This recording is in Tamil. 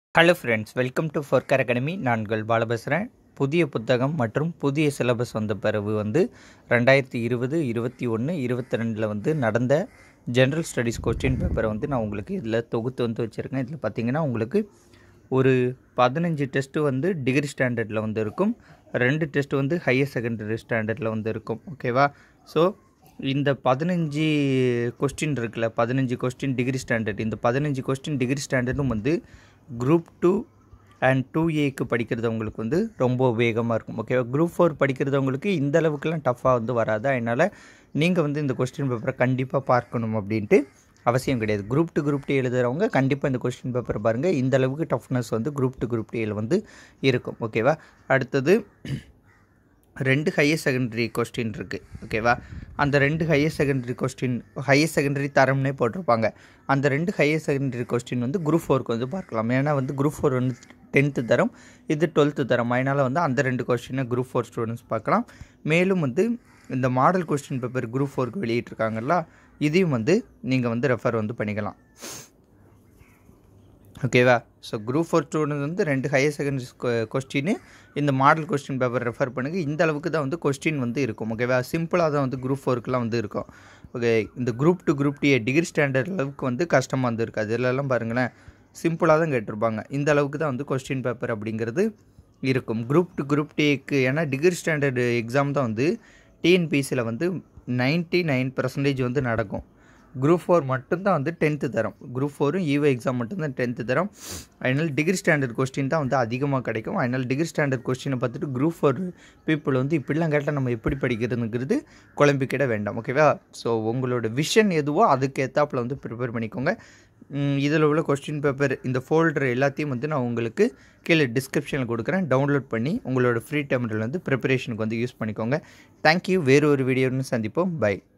ஹலோ ஃப்ரெண்ட்ஸ் வெல்கம் டு ஃபொர்கர் அகாடமி நான் உங்கள் பால பேசுகிறேன் புதிய புத்தகம் மற்றும் புதிய சிலபஸ் வந்த பிறகு வந்து ரெண்டாயிரத்தி இருபது இருபத்தி ஒன்று இருபத்தி ரெண்டில் வந்து நடந்த ஜென்ரல் ஸ்டடீஸ் கொஸ்டின் பேப்பரை வந்து நான் உங்களுக்கு இதில் தொகுத்து வந்து வச்சுருக்கேன் இதில் பார்த்தீங்கன்னா உங்களுக்கு ஒரு பதினஞ்சு டெஸ்ட்டு வந்து டிகிரி ஸ்டாண்டர்டில் வந்து இருக்கும் ரெண்டு டெஸ்ட் வந்து ஹையர் செகண்டரி ஸ்டாண்டர்டில் வந்து இருக்கும் ஓகேவா ஸோ இந்த பதினஞ்சு கொஸ்டின் இருக்குல்ல பதினஞ்சு கொஸ்டின் டிகிரி ஸ்டாண்டர்ட் இந்த பதினஞ்சு கொஸ்டின் டிகிரி ஸ்டாண்டர்டும் வந்து குரூப் டூ அண்ட் டூ ஏக்கு படிக்கிறதவங்களுக்கு வந்து ரொம்ப வேகமாக இருக்கும் ஓகேவா குரூப் ஃபோர் படிக்கிறதவங்களுக்கு இந்த அளவுக்குலாம் டஃப்பாக வந்து வராது அதனால் நீங்கள் வந்து இந்த கொஸ்டின் பேப்பரை கண்டிப்பாக பார்க்கணும் அப்படின்ட்டு அவசியம் கிடையாது குரூப் டு குரூப் டி எழுதுகிறவங்க கண்டிப்பாக இந்த கொஸ்டின் பேப்பர் பாருங்கள் இந்த அளவுக்கு டஃப்னஸ் வந்து குரூப் டு குரூப் டியில் வந்து இருக்கும் ஓகேவா அடுத்தது ரெண்டு ஹையர் செகண்டரி கொஸ்டின் இருக்குது ஓகேவா அந்த ரெண்டு higher secondary question higher secondary தரம்னே போட்டிருப்பாங்க அந்த ரெண்டு ஹையர் செகண்டரி கொஸ்டின் வந்து குரூப் ஃபோருக்கு வந்து பார்க்கலாம் ஏன்னா வந்து குரூப் ஃபோர் வந்து டென்த்து தரம் இது டுவெல்த்து தரம் அதனால் வந்து அந்த ரெண்டு கொஸ்டினை குரூப் ஃபோர் ஸ்டூடெண்ட்ஸ் பார்க்கலாம் மேலும் வந்து இந்த மாடல் கொஸ்டின் பேப்பர் குரூப் ஃபோருக்கு வெளியிட்டிருக்காங்கல்ல இதையும் வந்து நீங்கள் வந்து ரெஃபர் வந்து பண்ணிக்கலாம் ஓகேவா ஸோ குரூப் ஃபோர் ஸ்டூடெண்ட் வந்து ரெண்டு ஹையர் செகண்டரி கொஸ்டின் இந்த மாடல் கொஸ்டின் பேப்பர் ரெஃபர் பண்ணுங்கள் இந்த அளவுக்கு தான் வந்து கொஸ்டின் வந்து இருக்கும் ஓகேவா சிம்பிளாக தான் வந்து குரூப் ஃபோருக்குலாம் வந்து இருக்கும் ஓகே இந்த group two group D degree standard அளவுக்கு வந்து கஷ்டமாக வந்து இருக்காது இதிலெல்லாம் பாருங்களேன் சிம்பிளாக தான் கேட்டிருப்பாங்க இந்த அளவுக்கு தான் வந்து கொஸ்டின் பேப்பர் அப்படிங்கிறது இருக்கும் குரூப் டு குரூப் டிக்கு ஏன்னா டிகிரி ஸ்டாண்டர்டு எக்ஸாம் தான் வந்து டிஎன்பிசியில் வந்து நைன்ட்டி நைன் பர்சன்டேஜ் வந்து நடக்கும் குரூப் ஃபோர் மட்டும்தான் வந்து டென்த்து தரம் குரூப் ஃபோரும் ஈவோ எக்ஸாம் மட்டும்தான் டென்த்து தரம் அதனால் டிகிரி ஸ்டாண்டர்ட் கொஸ்டின் தான் வந்து அதிகமாக கிடைக்கும் அதனால் டிகிரி ஸ்டாண்டர்ட் கொஸ்டினை பார்த்துட்டு குரூப் ஃபோர் பீப்புள் வந்து இப்படிலாம் கேட்டால் நம்ம எப்படி படிக்கிறதுங்கிறது குழம்பிக்கிட வேண்டாம் ஓகேவா ஸோ உங்களோட விஷன் எதுவோ அதுக்கு ஏற்றாப்பில் வந்து ப்ரிப்பேர் பண்ணிக்கோங்க இதில் உள்ள கொஸ்டின் பேப்பர் இந்த ஃபோல்டர் எல்லாத்தையும் வந்து நான் உங்களுக்கு கீழே டிஸ்கிரிப்ஷனில் கொடுக்குறேன் டவுன்லோட் பண்ணி உங்களோட ஃப்ரீ டைமில் வந்து ப்ரிப்பரேஷனுக்கு வந்து யூஸ் பண்ணிக்கோங்க தேங்க்யூ வேறு ஒரு வீடியோன்னு சந்திப்போம் பை